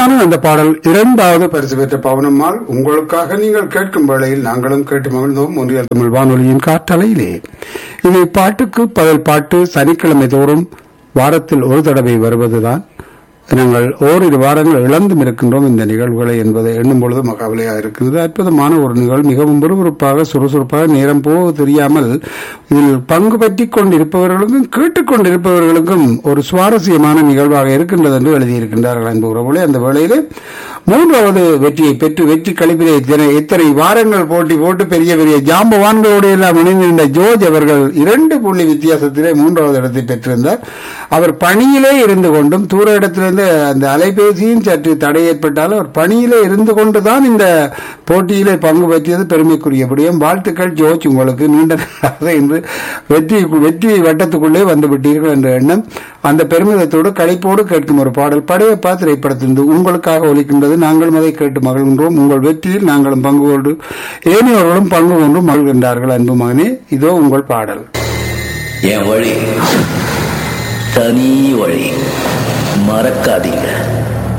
இனிமையான அந்த பாடல் இரண்டாவது பரிசு பெற்ற பவனம்மாள் உங்களுக்காக நீங்கள் கேட்கும் வேளையில் நாங்களும் கேட்டு மகிழ்ந்தோம் ஒன்றியல் தமிழ் வானொலியின் காற்றலையிலே இது பாட்டுக்கு பதில் பாட்டு சனிக்கிழமை தோறும் வாரத்தில் ஒரு தடவை வருவதுதான் நாங்கள் ஓரிரு வாரங்கள் இழந்தும் இருக்கின்றோம் இந்த நிகழ்வுகளை என்பதை எண்ணும் பொழுது மகாவலியாக இருக்கிறது அற்புதமான ஒரு நிகழ்வு மிகவும் விறுவிறுப்பாக சுறுசுறுப்பாக நேரம் போக தெரியாமல் இதில் பங்கு பற்றி கொண்டிருப்பவர்களுக்கும் கேட்டுக்கொண்டிருப்பவர்களுக்கும் ஒரு சுவாரஸ்யமான நிகழ்வாக இருக்கின்றது என்று எழுதியிருக்கின்றார்கள் அன்பு உறவுகளே அந்த வேளையிலே மூன்றாவது வெற்றியை பெற்று வெற்றி கழிப்பிலே இத்தனை இத்தனை வாரங்கள் போட்டி போட்டு பெரிய பெரிய ஜாம்பவான்களோடு எல்லாம் இணைந்திருந்த ஜோர்ஜ் அவர்கள் இரண்டு புள்ளி வித்தியாசத்திலே மூன்றாவது இடத்தை பெற்றிருந்தார் அவர் பணியிலே இருந்து கொண்டும் தூர இடத்திலிருந்து அந்த அலைபேசியும் சற்று தடை ஏற்பட்டாலும் அவர் பணியிலே இருந்து கொண்டுதான் இந்த போட்டியிலே பங்கு பெற்றியது பெருமைக்குரிய விடயம் வாழ்த்துக்கள் ஜோர்ஜ் உங்களுக்கு நீண்ட நாளாக இன்று வெற்றி வெற்றி வட்டத்துக்குள்ளே வந்து விட்டீர்கள் என்ற எண்ணம் அந்த பெருமிதத்தோடு களைப்போடு கேட்கும் ஒரு பாடல் படையப்பா திரைப்படத்திலிருந்து உங்களுக்காக ஒலிக்கின்றது நாங்களும் அதை கேட்டு மகிழ்கின்றோம் உங்கள் வெற்றியில் நாங்களும் பங்கு கொண்டு ஏனையவர்களும் பங்கு கொண்டு மகிழ்கின்றார்கள் அன்பு மகனே இதோ உங்கள் பாடல் என் வழி தனி வழி மறக்காதீங்க